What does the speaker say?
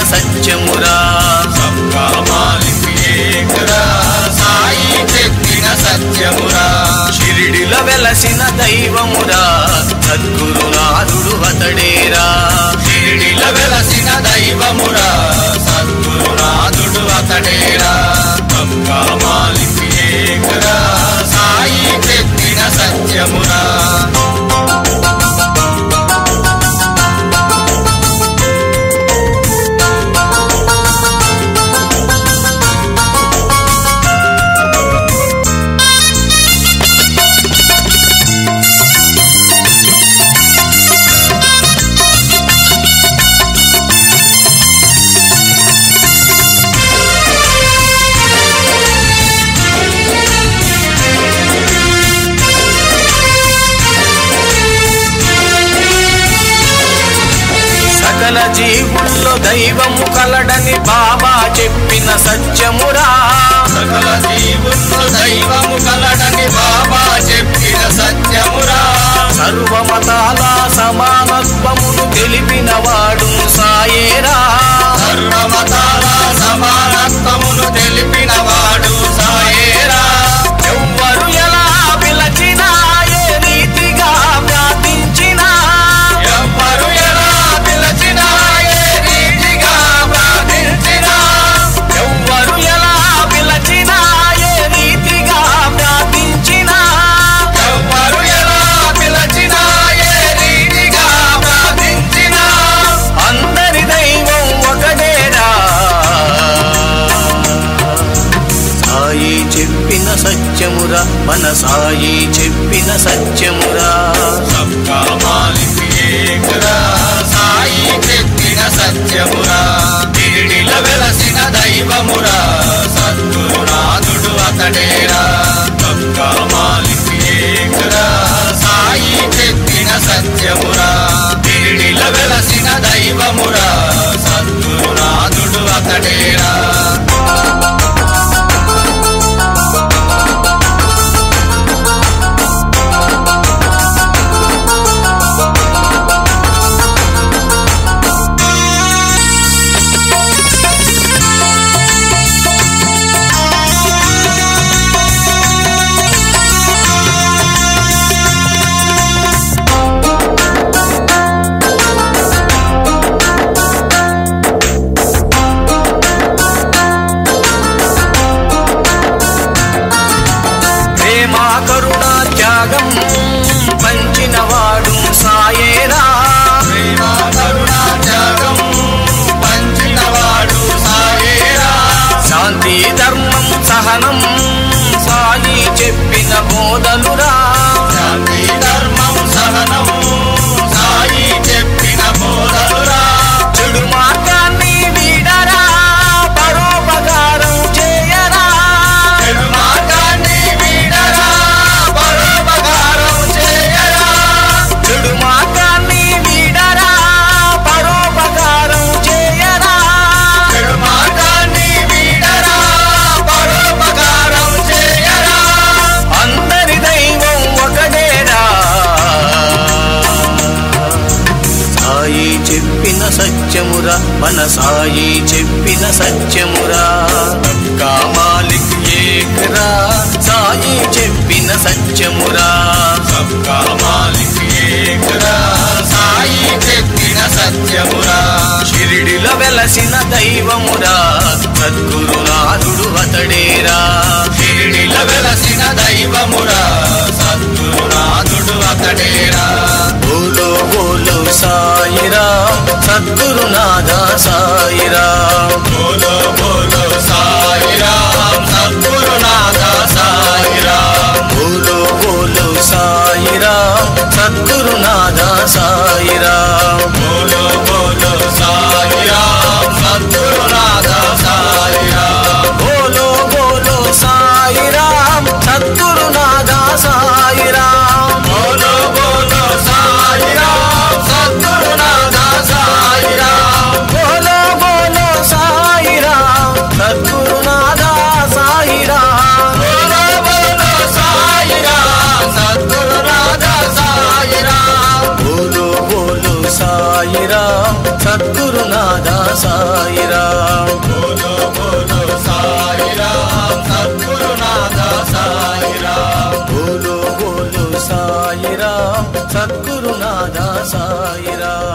సత్యమురా సబ్కా మాలిక్ ఏకరా సాయి చెప్పిన సత్యమురా షిరిడిల వెలసిన దైవమురా సద్గురునాథుడు అతడేరా షిరిడిల వెలసిన దైవమురా సద్గురునాథుడు అతడేరా సబ్కా మాలిక్ ఏకరా సాయి చెప్పిన సత్యమురా సకల జీవుల్లో దైవము కలడని బాబా చెప్పిన సత్యమురా సకల జీవుల్లో దైవము కలడని బాబా చెప్పిన సత్యమురా సర్వమతాల సమానత్వమును తెలిపిన వాడు సాయేరా సర్వమతాల సమానత్వమును తెలిపిన వాడు సాయేరా ఎవ్వరు ఎలా పిలచినా ఏ రీతిగా వ్యాపించినా ఎవ్వరు ఎలా పిలచినా ఏ రీతిగా ప్రార్థించినా ఎవ్వరు ఎలా పిలచినా ఏ రీతిగా వ్యాపించినా ఎవ్వరు ఎలా పిలచినా ఏ రీతిగా ప్రార్థించినా అందరి దైవం ఒకటేరా సాయి చెప్పిన సత్యమురా మన సాయి చెప్పిన సత్యమురా సబ్కా మాలిక్ ఏకరా సాయి చెప్పిన సత్యమురా తిరిడిల వెలసిన దైవమురా సద్గురునాథుడు అతడేరా సబ్కా మాలిక్ ఏకరా సాయి చెప్పిన సత్యమురా తిరిడిల వెలసిన దైవమురా సద్గురునాథుడు అతడేరా ప్రేమ కరుణ త్యాగం పంచినవాడు సాయేరా ప్రేమ కరుణా త్యాగం పంచినవాడు సాయేరా శాంతి ధర్మం సహనం సాయి చెప్పిన బోధలురా శాంతి ధర్మం సహనం సాయి చెప్పిన బోధలురా చెడు మార్గాన్ని వీడరా పరోపకారం చేయరా చెడు మార్గాన్ని వీడరా పరోపకారం చేయరా చెడు మార్గాన్ని వీడరా పరోపకారం చేయరా చెడు మార్గాన్ని వీడరా పరోపకారం చేయరా అందరి దైవం ఒకటేరా సాయి చెప్పిన సత్యమురా మన సాయి చెప్పిన సత్యమురా కామాలిక్ ఏకరా సాయి చెప్పిన సత్యమురా సబ్కా మాలిక్ ఏకరా సాయి చెప్పిన సత్యమురా షిరిడిల వెలసిన దైవమురా సద్గురునాథుడు అతడేరా షిరిడిల వెలసిన దైవమురా సద్గురునాథుడు అతడేరా బోలో బోలో సాయిరా సద్గురునాథ సాయిరా బోలో బోలో సాయిరామ్ సద్గురునాథ సాయిరామ్ బోలో బోలో సాయిరా సద్గురునాథ సాయిరా బోలో బోలో సాయిరామ్ సద్గురునాథ సాయిరామ్ బోలో బోలో సాయిరామ్ సద్గురునాథ సాయిరామ్ బోలో బోలో సాయిరామ్ సద్గురునాథ సాయిరామ్ బోలో సద్గురునాథ సాయిరామ్